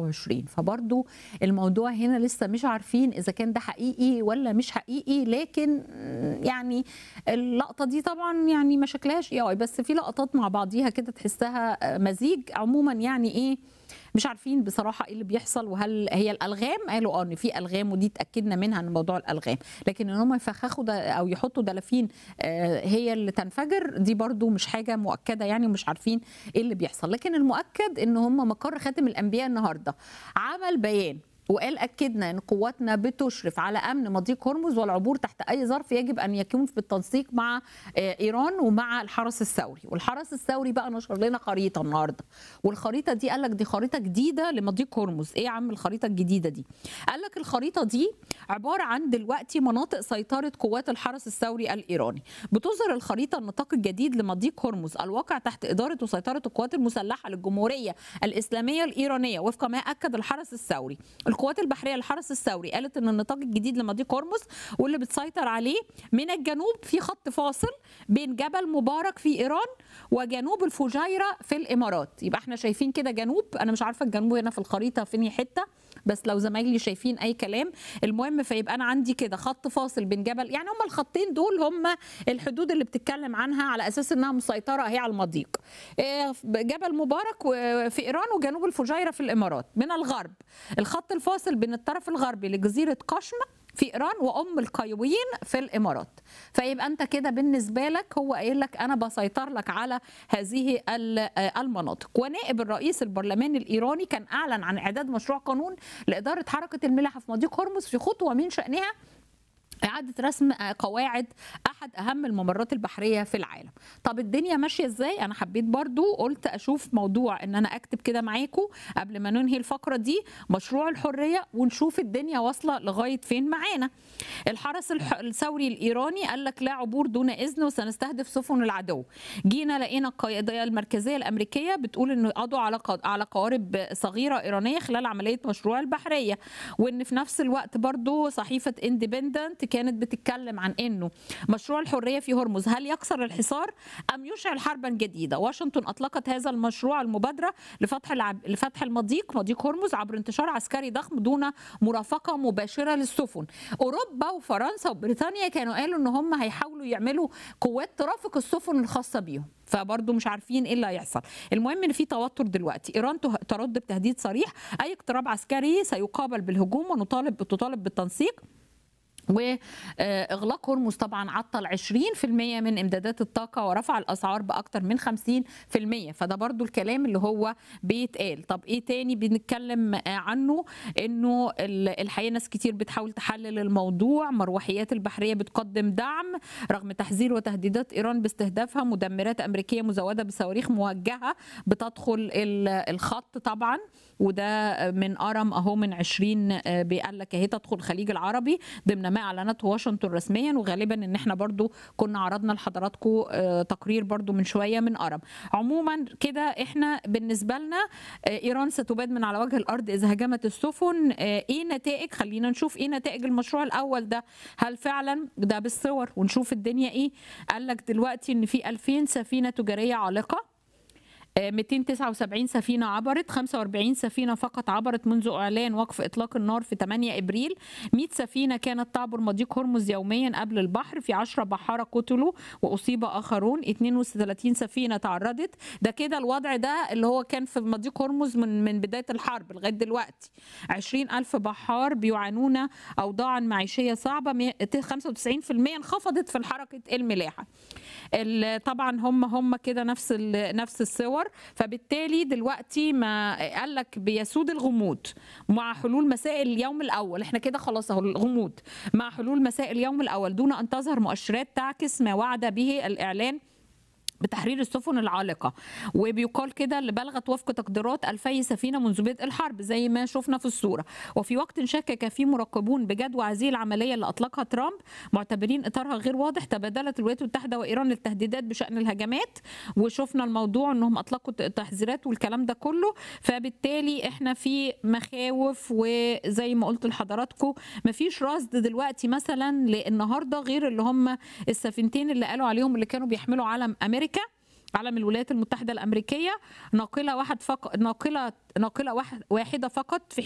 2024 فبرضو الموضوع هنا لسه مش عارفين اذا كان ده حقيقي ولا مش حقيقي لكن يعني اللقطه دي طبعا يعني ما شكلهاش اي بس في لقطات مع بعضيها كده تحسها مزيج عموما يعني ايه مش عارفين بصراحه ايه اللي بيحصل وهل هي الالغام قالوا اه ان في الغام ودي اتاكدنا منها ان موضوع الالغام لكن ان هم يفخخوا ده او يحطوا دلافين آه هي اللي تنفجر دي برضو مش حاجه مؤكده يعني ومش عارفين ايه اللي بيحصل لكن المؤكد ان هم مقر خاتم الانبياء النهارده عمل بيان وقال اكدنا ان قواتنا بتشرف على امن مضيق هرمز والعبور تحت اي ظرف يجب ان يكون في التنسيق مع ايران ومع الحرس الثوري والحرس الثوري بقى نشر لنا خريطه النهارده والخريطه دي قال لك دي خريطه جديده لمضيق هرمز ايه يا عم الخريطه الجديده دي قال لك الخريطه دي عباره عن دلوقتي مناطق سيطره قوات الحرس الثوري الايراني بتظهر الخريطه النطاق الجديد لمضيق هرمز الواقع تحت اداره وسيطره القوات المسلحه للجمهوريه الاسلاميه الايرانيه وفق ما اكد الحرس الثوري القوات البحريه للحرس الثوري قالت ان النطاق الجديد لمضيق هرمز واللي بتسيطر عليه من الجنوب في خط فاصل بين جبل مبارك في ايران وجنوب الفجيره في الامارات يبقى احنا شايفين كده جنوب انا مش عارفه الجنوب هنا في الخريطه فين حته بس لو زمايلي شايفين اي كلام المهم فيبقى انا عندي كده خط فاصل بين جبل يعني هم الخطين دول هم الحدود اللي بتتكلم عنها على اساس انها مسيطره هي على المضيق جبل مبارك في ايران وجنوب الفجيره في الامارات من الغرب الخط الفاصل بين الطرف الغربي لجزيره قشم في ايران وام القيويين في الامارات فيبقى انت كده بالنسبه لك هو قايل لك انا بسيطر لك على هذه المناطق ونائب الرئيس البرلمان الايراني كان اعلن عن اعداد مشروع قانون لاداره حركه الملاحه في مضيق هرمز في خطوه من شانها إعادة رسم قواعد أحد أهم الممرات البحرية في العالم طب الدنيا ماشية إزاي أنا حبيت برضو قلت أشوف موضوع أن أنا أكتب كده معاكم قبل ما ننهي الفقرة دي مشروع الحرية ونشوف الدنيا واصلة لغاية فين معانا الحرس الثوري الإيراني قال لك لا عبور دون إذن وسنستهدف سفن العدو جينا لقينا القيادية المركزية الأمريكية بتقول أنه قضوا على على قوارب صغيرة إيرانية خلال عملية مشروع البحرية وأن في نفس الوقت برضو صحيفة اندبندنت كانت بتتكلم عن انه مشروع الحريه في هرمز هل يكسر الحصار ام يشعل حربا جديده واشنطن اطلقت هذا المشروع المبادره لفتح العب... لفتح المضيق مضيق هرمز عبر انتشار عسكري ضخم دون مرافقه مباشره للسفن اوروبا وفرنسا وبريطانيا كانوا قالوا ان هم هيحاولوا يعملوا قوات ترافق السفن الخاصه بيهم فبرضه مش عارفين ايه اللي هيحصل المهم ان في توتر دلوقتي ايران ترد بتهديد صريح اي اقتراب عسكري سيقابل بالهجوم ونطالب تطالب بالتنسيق واغلاق هرمز طبعا عطل 20% من امدادات الطاقه ورفع الاسعار باكثر من 50% فده برضو الكلام اللي هو بيتقال طب ايه تاني بنتكلم عنه انه الحقيقه ناس كتير بتحاول تحلل الموضوع مروحيات البحريه بتقدم دعم رغم تحذير وتهديدات ايران باستهدافها مدمرات امريكيه مزوده بصواريخ موجهه بتدخل الخط طبعا وده من ارم اهو من 20 بيقال لك اهي تدخل الخليج العربي ضمن ما اعلنته واشنطن رسميا وغالبا ان احنا برضو كنا عرضنا لحضراتكم تقرير برضو من شويه من ارم عموما كده احنا بالنسبه لنا ايران ستباد من على وجه الارض اذا هجمت السفن ايه نتائج خلينا نشوف ايه نتائج المشروع الاول ده هل فعلا ده بالصور ونشوف الدنيا ايه قال لك دلوقتي ان في 2000 سفينه تجاريه عالقه 279 سفينة عبرت 45 سفينة فقط عبرت منذ إعلان وقف إطلاق النار في 8 إبريل 100 سفينة كانت تعبر مضيق هرمز يوميا قبل البحر في 10 بحارة قتلوا وأصيب آخرون 32 سفينة تعرضت ده كده الوضع ده اللي هو كان في مضيق هرمز من من بداية الحرب لغاية دلوقتي 20 ألف بحار بيعانون أوضاعا معيشية صعبة 95% انخفضت في حركة الملاحة طبعا هم هم كده نفس نفس الصور فبالتالي دلوقتي ما قال لك بيسود الغموض مع حلول مساء اليوم الاول احنا كده خلاص اهو الغموض مع حلول مساء اليوم الاول دون ان تظهر مؤشرات تعكس ما وعد به الاعلان بتحرير السفن العالقة وبيقال كده اللي بلغت وفق تقديرات ألفي سفينة منذ بدء الحرب زي ما شفنا في الصورة وفي وقت شكك فيه مراقبون بجدوى هذه العملية اللي أطلقها ترامب معتبرين إطارها غير واضح تبادلت الولايات المتحدة وإيران التهديدات بشأن الهجمات وشفنا الموضوع أنهم أطلقوا تحذيرات والكلام ده كله فبالتالي إحنا في مخاوف وزي ما قلت لحضراتكم مفيش رصد دلوقتي مثلا للنهارده غير اللي هم السفينتين اللي قالوا عليهم اللي كانوا بيحملوا علم أمريكا علم الولايات المتحده الامريكيه ناقله واحد فقط ناقله ناقله واحد واحده فقط في